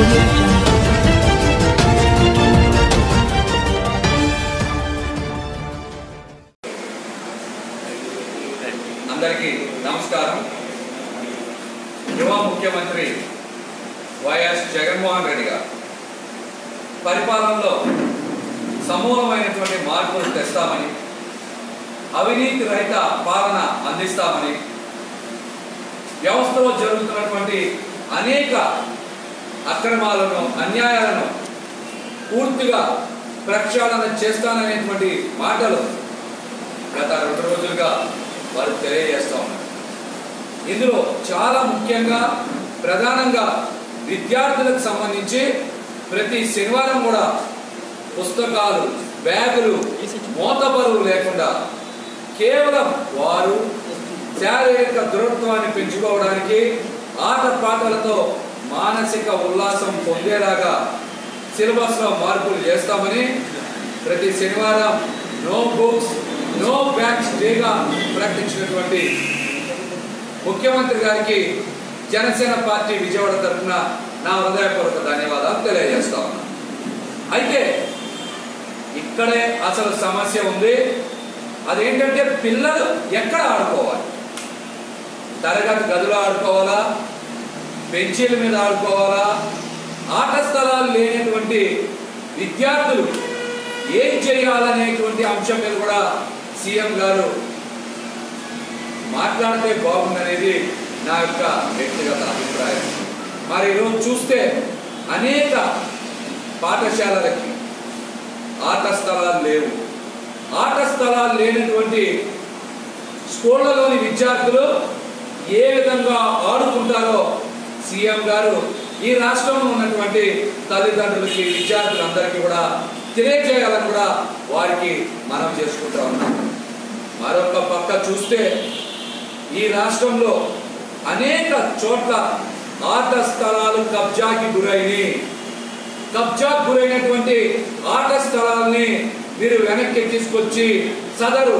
audio jungle. అందరికీ నమస్కారం యువ ముఖ్యమంత్రి వైఎస్ జగన్మోహన్ రెడ్డి గారు పరిపాలనలో సమూలమైనటువంటి మార్పులు తెస్తామని అవినీతి రహిత పాలన అందిస్తామని వ్యవస్థలో జరుగుతున్నటువంటి అనేక అక్రమాలను అన్యాయాలను పూర్తిగా ప్రక్షాళన చేస్తాననేటువంటి మాటలు గత రెండు రోజులుగా వారు తెలియజేస్తూ ఉన్నారు ఇందులో చాలా ముఖ్యంగా ప్రధానంగా విద్యార్థులకు సంబంధించి ప్రతి శనివారం కూడా పుస్తకాలు బ్యాగులు మోతబరువు లేకుండా కేవలం వారు శారీరక దృఢత్వాన్ని పెంచుకోవడానికి ఆట పాటలతో మానసిక ఉల్లాసం పొందేలాగా సిలబస్లో మార్పులు చేస్తామని ప్రతి శనివారం నో బుక్స్ నో బ్యాగ్స్ డేగా ప్రకటించినటువంటి ముఖ్యమంత్రి గారికి జనసేన పార్టీ విజయవాడ తరఫున నా హృదయపూర్వక ధన్యవాదాలు తెలియజేస్తా ఉన్నాను అయితే ఇక్కడే అసలు సమస్య ఉంది అదేంటంటే పిల్లలు ఎక్కడ ఆడుకోవాలి తరగతి గదిలో ఆడుకోవాలా బెంచీల మీద ఆడుకోవాలా ఆట స్థలాలు లేనటువంటి విద్యార్థులు ఏం చేయాలనేటువంటి అంశం మీద కూడా సీఎం గారు మాట్లాడితే బాగుందనేది నా యొక్క వ్యక్తిగత అభిప్రాయం మరి ఈరోజు చూస్తే అనేక పాఠశాలలకి ఆట స్థలాలు లేవు ఆట స్థలాలు లేనటువంటి స్కూళ్ళలోని విద్యార్థులు ఏ విధంగా ఆడుకుంటారో సీఎం గారు ఈ రాష్ట్రంలో ఉన్నటువంటి తల్లిదండ్రులకి విద్యార్థులందరికీ కూడా తెలియజేయాలని కూడా వారికి మనం చేసుకుంటా ఉన్నాం మరొక పక్క చూస్తే ఈ రాష్ట్రంలో అనేక చోట్ల ఆట స్థలాలు కబ్జాకి గురైనవి కబ్జా గురైనటువంటి ఆట స్థలాల్ని మీరు వెనక్కి తీసుకొచ్చి సదరు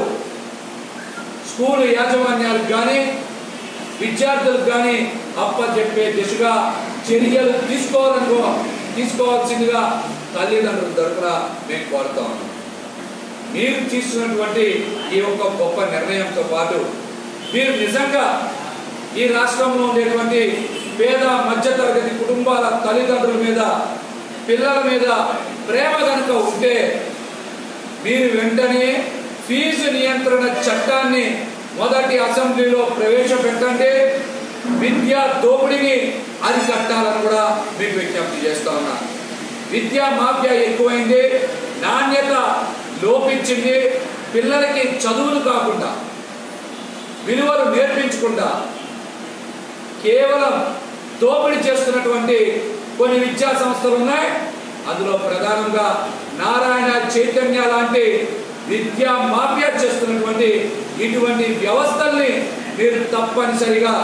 స్కూల్ యాజమాన్యాలకు కానీ విద్యార్థులకు కానీ అప్పచెప్పే దిశగా చర్యలు తీసుకోవాలనుకో తీసుకోవాల్సిందిగా తల్లిదండ్రుల తరఫున మేము కోరుతా ఉన్నాం మీరు తీసుకున్నటువంటి ఈ యొక్క గొప్ప నిర్ణయంతో పాటు మీరు నిజంగా ఈ రాష్ట్రంలో ఉండేటువంటి పేద మధ్యతరగతి కుటుంబాల తల్లిదండ్రుల మీద పిల్లల మీద ప్రేమ కనుక ఉంటే మీరు వెంటనే ఫీజు నియంత్రణ చట్టాన్ని మొదటి అసెంబ్లీలో ప్రవేశపెట్టండి విద్యా దోపిడీని అరికట్టాలని కూడా మీకు విజ్ఞప్తి చేస్తా ఉన్నా విద్యా మాఫియా ఎక్కువైంది నాణ్యత లోపించింది పిల్లలకి చదువులు కాకుండా విలువలు నేర్పించకుండా కేవలం దోపిడీ చేస్తున్నటువంటి కొన్ని విద్యా సంస్థలు ఉన్నాయి అందులో ప్రధానంగా నారాయణ చైతన్య లాంటి విద్యా మాఫియా చేస్తున్నటువంటి ఇటువంటి వ్యవస్థల్ని మీరు తప్పనిసరిగా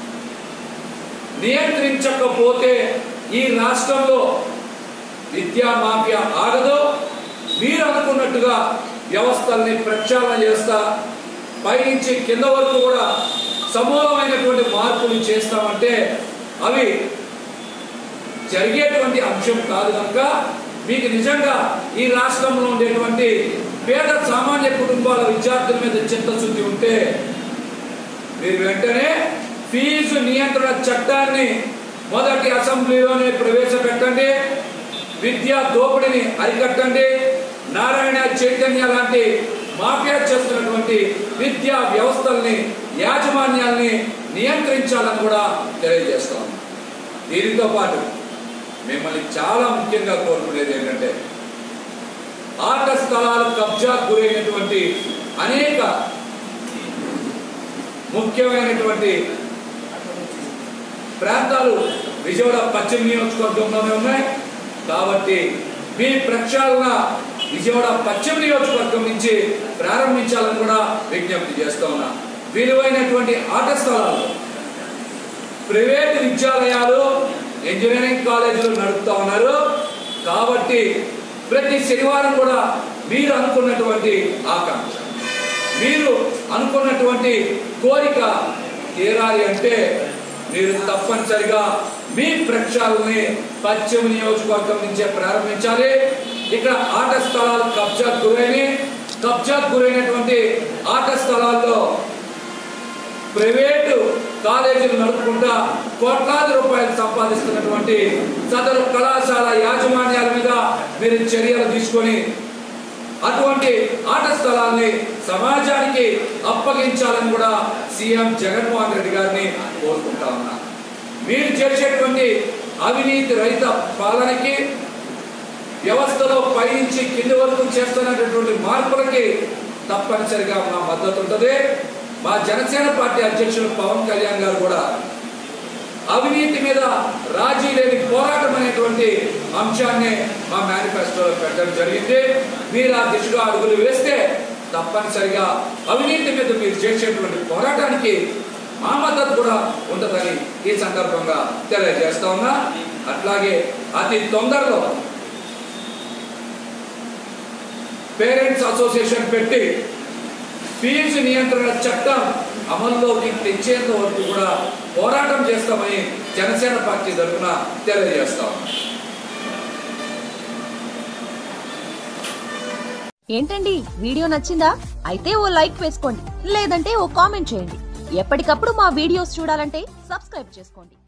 నియంత్రించకపోతే ఈ రాష్ట్రంలో విద్యా మాఫియా ఆగదు మీరు అనుకున్నట్టుగా వ్యవస్థల్ని ప్రక్షాళన చేస్తా పైనుంచి కింద వరకు కూడా సమూలమైనటువంటి మార్పులు చేస్తామంటే అవి జరిగేటువంటి అంశం కాదు కనుక మీకు నిజంగా ఈ రాష్ట్రంలో ఉండేటువంటి పేద సామాన్య కుటుంబాల విద్యార్థుల మీద చిత్తశుద్ధి ఉంటే మీరు వెంటనే ఫీజు నియంత్రణ చట్టాన్ని మొదటి అసెంబ్లీలోనే ప్రవేశపెట్టండి విద్యా దోపిడీని అరికట్టండి నారాయణ చైతన్య లాంటి మాఫియా చేస్తున్నటువంటి విద్యా వ్యవస్థల్ని యాజమాన్యాల్ని నియంత్రించాలని కూడా తెలియజేస్తాం దీనితో పాటు మిమ్మల్ని చాలా ముఖ్యంగా కోరుకునేది ఏంటంటే ఆట స్థలాలు కబ్జా గురైనటువంటి అనేక ముఖ్యమైనటువంటి ప్రాంతాలు విజయవాడ పశ్చిమ నియోజకవర్గంలోనే ఉన్నాయి కాబట్టి మీ ప్రక్షాళన విజయవాడ పశ్చిమ నియోజకవర్గం నుంచి ప్రారంభించాలని కూడా విజ్ఞప్తి చేస్తా ఉన్నా విలువైనటువంటి ఆట స్థలాలు ప్రైవేట్ విద్యాలయాలు ఇంజనీరింగ్ కాలేజీలు నడుపుతా ఉన్నారు కాబట్టి ప్రతి శనివారం కూడా మీరు అనుకున్నటువంటి ఆకాంక్ష మీరు అనుకున్నటువంటి కోరిక తీరాలి అంటే మీరు తప్పనిసరిగా మీ ప్రక్షాళనని పశ్చిమ నియోజకవర్గం నుంచే ప్రారంభించాలి ఇక్కడ ఆట స్థలాలు కబ్జా గురైన కబ్జా గురైనటువంటి ఆట స్థలాల్లో ప్రైవేటు కాలేజీలు నడుపుకుంటా కోట్లాది రూపాయలు సంపాదిస్తున్నటువంటి సదరు కళాశాల యాజమాన్యాల మీద మీరు చర్యలు తీసుకొని అటువంటి ఆట స్థలాల్ని సమాజానికి అప్పగించాలని కూడా సీఎం జగన్మోహన్ రెడ్డి గారిని కోరుకుంటా ఉన్నా మీరు చేసేటువంటి అవినీతి రహిత పాలనకి వ్యవస్థలో పైనుంచి కింది వరకు చేస్తున్నటువంటి మార్పులకి తప్పనిసరిగా మా మద్దతు ఉంటుంది మా జనసేన పార్టీ అధ్యక్షులు పవన్ కళ్యాణ్ గారు కూడా అవినీతి మీద రాజీ లేని పోరాటం అనేటువంటి అంశాన్ని మా మేనిఫెస్టోలో పెట్టడం జరిగింది మీరు ఆ దిశగా అడుగులు వేస్తే తప్పనిసరిగా అవినీతి మీద మీరు చేసేటువంటి పోరాటానికి మా మద్దతు కూడా ఉంటుందని ఈ సందర్భంగా తెలియజేస్తా ఉన్నా అట్లాగే అతి తొందరలో పేరెంట్స్ అసోసియేషన్ పెట్టి ఫీజు నియంత్రణ చట్టం అమల్లోకి తెచ్చేంత వరకు కూడా పోరాటం చేస్తామని జనసేన పార్టీ తరఫున తెలియజేస్తాం ఏంటండి వీడియో నచ్చిందా అయితే ఓ లైక్ వేసుకోండి లేదంటే ఓ కామెంట్ చేయండి ఎప్పటికప్పుడు మా వీడియోస్ చూడాలంటే సబ్స్క్రైబ్ చేసుకోండి